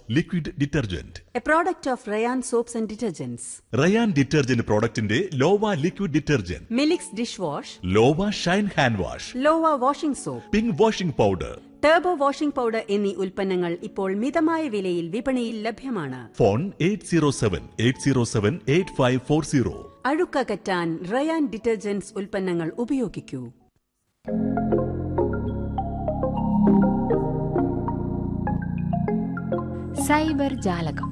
liquid detergent a product of Rayan soaps and detergents Rayan detergent പ്രോഡക്റ്റിന്റെ Lova liquid detergent Milix dish wash Lova shine hand wash Lova washing soap pink washing powder turbo washing powder എന്നീ ഉൽപ്പന്നങ്ങൾ ഇപ്പോൾ മിതമായ വിലയിൽ വിപണിയിൽ ലഭ്യമാണ് phone eight zero seven eight zero seven eight five four zero അഴുക്കകറ്റാൻ Rayan detergents ഉൽപ്പന്നങ്ങൾ ഉപയോഗിക്കൂ സൈബർ ജാലകം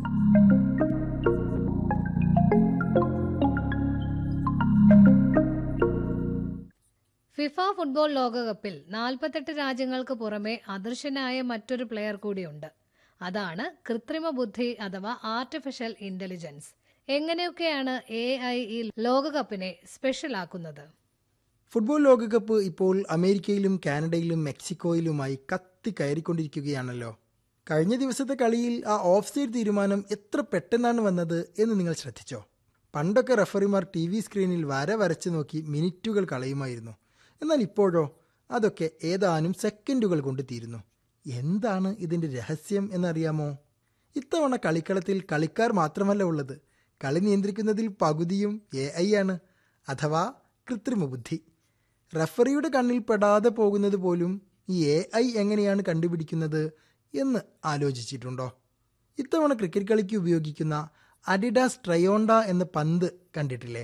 ഫിഫ ഫുട്ബോൾ ലോകകപ്പിൽ നാൽപ്പത്തെട്ട് രാജ്യങ്ങൾക്ക് പുറമെ അദൃശ്യനായ മറ്റൊരു പ്ലെയർ കൂടിയുണ്ട് അതാണ് കൃത്രിമ ബുദ്ധി അഥവാ ആർട്ടിഫിഷ്യൽ ഇന്റലിജൻസ് എങ്ങനെയൊക്കെയാണ് എ ഐ ഈ ലോകകപ്പിനെ സ്പെഷ്യൽ ആക്കുന്നത് ഫുട്ബോൾ ലോകകപ്പ് ഇപ്പോൾ അമേരിക്കയിലും കാനഡയിലും മെക്സിക്കോയിലുമായി കത്തി കയറിക്കൊണ്ടിരിക്കുകയാണല്ലോ കഴിഞ്ഞ ദിവസത്തെ കളിയിൽ ആ ഓഫ് സൈഡ് തീരുമാനം എത്ര പെട്ടെന്നാണ് വന്നത് എന്ന് നിങ്ങൾ ശ്രദ്ധിച്ചോ പണ്ടൊക്കെ റഫറിമാർ ടി വി സ്ക്രീനിൽ വര വരച്ചു നോക്കി മിനിറ്റുകൾ കളയുമായിരുന്നു എന്നാൽ ഇപ്പോഴോ അതൊക്കെ ഏതാനും സെക്കൻഡുകൾ കൊണ്ട് തീരുന്നു എന്താണ് ഇതിന്റെ രഹസ്യം എന്നറിയാമോ ഇത്തവണ കളിക്കളത്തിൽ കളിക്കാർ മാത്രമല്ല ഉള്ളത് കളി നിയന്ത്രിക്കുന്നതിൽ പകുതിയും എ ഐ ആണ് അഥവാ കൃത്രിമ ബുദ്ധി റഫറിയുടെ കണ്ണിൽ പെടാതെ പോകുന്നത് പോലും ഈ എ ഐ എങ്ങനെയാണ് കണ്ടുപിടിക്കുന്നത് എന്ന് ആലോചിച്ചിട്ടുണ്ടോ ഇത്തവണ ക്രിക്കറ്റ് കളിക്ക് ഉപയോഗിക്കുന്ന അഡിഡാസ് ട്രയോണ്ട എന്ന പന്ത് കണ്ടിട്ടില്ലേ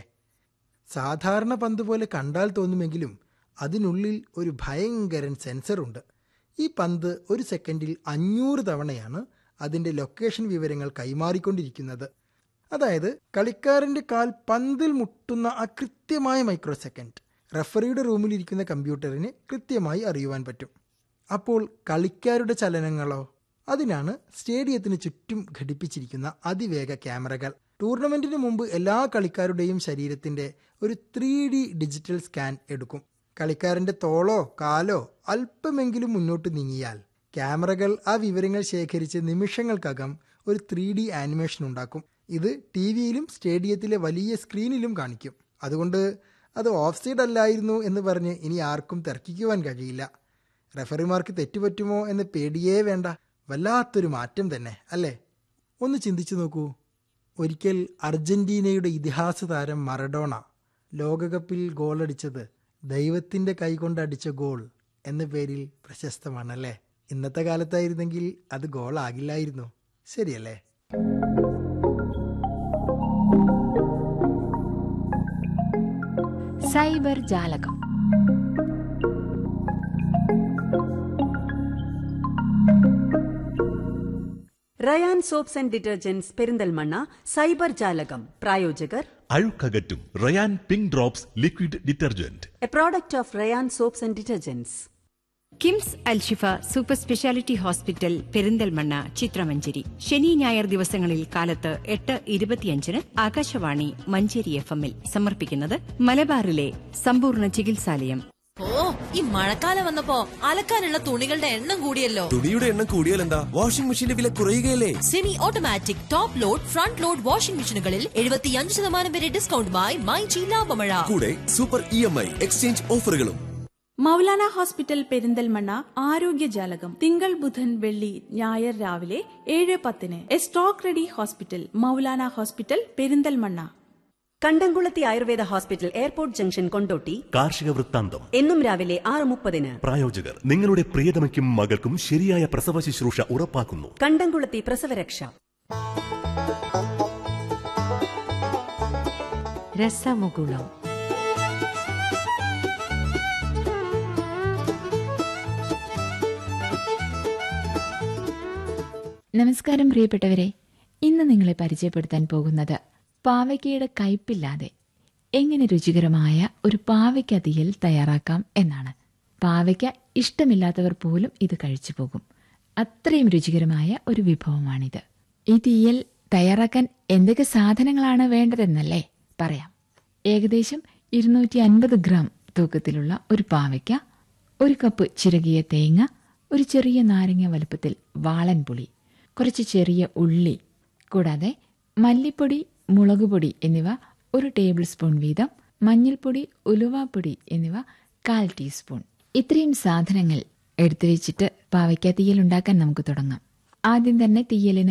സാധാരണ പന്ത് പോലെ കണ്ടാൽ തോന്നുമെങ്കിലും അതിനുള്ളിൽ ഒരു ഭയങ്കരൻ സെൻസറുണ്ട് ഈ പന്ത് ഒരു സെക്കൻഡിൽ അഞ്ഞൂറ് തവണയാണ് അതിൻ്റെ ലൊക്കേഷൻ വിവരങ്ങൾ കൈമാറിക്കൊണ്ടിരിക്കുന്നത് അതായത് കളിക്കാരൻ്റെ കാൽ പന്തിൽ മുട്ടുന്ന ആ കൃത്യമായ മൈക്രോ സെക്കൻഡ് റഫറിയുടെ റൂമിലിരിക്കുന്ന കമ്പ്യൂട്ടറിന് കൃത്യമായി അറിയുവാൻ പറ്റും അപ്പോൾ കളിക്കാരുടെ ചലനങ്ങളോ അതിനാണ് സ്റ്റേഡിയത്തിന് ചുറ്റും ഘടിപ്പിച്ചിരിക്കുന്ന അതിവേഗ ക്യാമറകൾ ടൂർണമെന്റിന് മുമ്പ് എല്ലാ കളിക്കാരുടെയും ശരീരത്തിന്റെ ഒരു ത്രീ ഡി ഡിജിറ്റൽ സ്കാൻ എടുക്കും കളിക്കാരന്റെ തോളോ കാലോ അല്പമെങ്കിലും മുന്നോട്ട് നീങ്ങിയാൽ ക്യാമറകൾ ആ വിവരങ്ങൾ ശേഖരിച്ച് നിമിഷങ്ങൾക്കകം ഒരു ത്രീ ഡി ആനിമേഷൻ ഉണ്ടാക്കും ഇത് ടി വിയിലും സ്റ്റേഡിയത്തിലെ വലിയ സ്ക്രീനിലും കാണിക്കും അതുകൊണ്ട് അത് ഓഫ് സൈഡ് അല്ലായിരുന്നു എന്ന് പറഞ്ഞ് ഇനി ആർക്കും തർക്കിക്കുവാൻ കഴിയില്ല റഫറിമാർക്ക് തെറ്റുപറ്റുമോ എന്ന് പേടിയേ വേണ്ട വല്ലാത്തൊരു മാറ്റം തന്നെ അല്ലേ ഒന്ന് ചിന്തിച്ചു നോക്കൂ ഒരിക്കൽ അർജന്റീനയുടെ ഇതിഹാസ താരം മറഡോണ ലോകകപ്പിൽ ഗോളടിച്ചത് ദൈവത്തിന്റെ കൈകൊണ്ട് അടിച്ച ഗോൾ എന്ന പേരിൽ പ്രശസ്തമാണല്ലേ ഇന്നത്തെ കാലത്തായിരുന്നെങ്കിൽ അത് ഗോളാകില്ലായിരുന്നു ശരിയല്ലേ സൈബർ ജാലകം Rayan soaps and detergents Perinthalmanna cyber ജാലകം പ്രായോജകർ അഴുക്കകറ്റും Rayan pink drops liquid detergent a product of Rayan soaps and detergents KIMS Alshifa super speciality hospital Perinthalmanna ചിത്രമഞ്ചേരി ശനി ഞായർ ദിവസങ്ങളിൽ കാലത്ത് എട്ട് ഇരുപത്തിയഞ്ചിന് ആകാശവാണി മഞ്ചേരി എഫ് എമ്മിൽ സമർപ്പിക്കുന്നത് മലബാറിലെ സമ്പൂർണ്ണ ചികിത്സാലയം ഓ ഈ മഴക്കാലം വന്നപ്പോ അലക്കാനുള്ള തുണികളുടെ എണ്ണം കൂടിയല്ലോ തുണിയുടെ എണ്ണം കൂടിയാൽ എന്താ വാഷിംഗ് മെഷീന്റെ വില കുറയുകയല്ലേ semi automatic top load front load washing മെഷീനുകളിൽ എഴുപത്തിയഞ്ച് ശതമാനം വരെ ഡിസ്കൗണ്ടുമായി മൈജി ലാഭമഴ കൂടെ super E M I exchange ഓഫറുകളും മൗലാന ഹോസ്പിറ്റൽ പെരിന്തൽമണ്ണ ആരോഗ്യജാലകം തിങ്കൾ ബുധൻ വെള്ളി ഞായർ രാവിലെ ഏഴ് പത്തിന് a stock ready hospital Maulana hospital Perinthalmanna കണ്ടംകുളത്തി Ayurveda hospital airport junction Kondotty കാർഷിക വൃത്താന്തം എന്നും രാവിലെ ആറ് മുപ്പതിന് പ്രായോജകർ നിങ്ങളുടെ പ്രിയതമയ്ക്കും മകൾക്കും ശരിയായ പ്രസവ ശുശ്രൂഷ ഉറപ്പാക്കുന്നു കണ്ടംകുളത്തി പ്രസവരക്ഷ രസമുകുളം നമസ്കാരം പ്രിയപ്പെട്ടവരെ ഇന്ന് നിങ്ങളെ പരിചയപ്പെടുത്താൻ പോകുന്നത് പാവയ്ക്കയുടെ കയ്പില്ലാതെ എങ്ങനെ രുചികരമായ ഒരു പാവയ്ക്ക തീയൽ തയ്യാറാക്കാം എന്നാണ് പാവയ്ക്ക ഇഷ്ടമില്ലാത്തവർ പോലും ഇത് കഴിച്ചു പോകും അത്രയും രുചികരമായ ഒരു വിഭവമാണിത് ഈ തീയൽ തയ്യാറാക്കാൻ എന്തൊക്കെ സാധനങ്ങളാണ് വേണ്ടതെന്നല്ലേ പറയാം ഏകദേശം ഇരുന്നൂറ്റി അൻപത് ഗ്രാം തൂക്കത്തിലുള്ള ഒരു പാവയ്ക്ക ഒരു കപ്പ് ചിരകിയ തേങ്ങ ഒരു ചെറിയ നാരങ്ങ വലുപ്പത്തിൽ വാളൻ പുളി കുറച്ച് ചെറിയ ഉള്ളി കൂടാതെ മല്ലിപ്പൊടി മുളകുപൊടി എന്നിവ ഒരു ടേബിൾ സ്പൂൺ വീതം മഞ്ഞൾപ്പൊടി ഉലുവാപ്പൊടി എന്നിവ കാൽ ടീസ്പൂൺ ഇത്രയും സാധനങ്ങൾ എടുത്തു വെച്ചിട്ട് പാവയ്ക്ക തീയൽ ഉണ്ടാക്കാൻ നമുക്ക് തുടങ്ങാം ആദ്യം തന്നെ തീയലിന്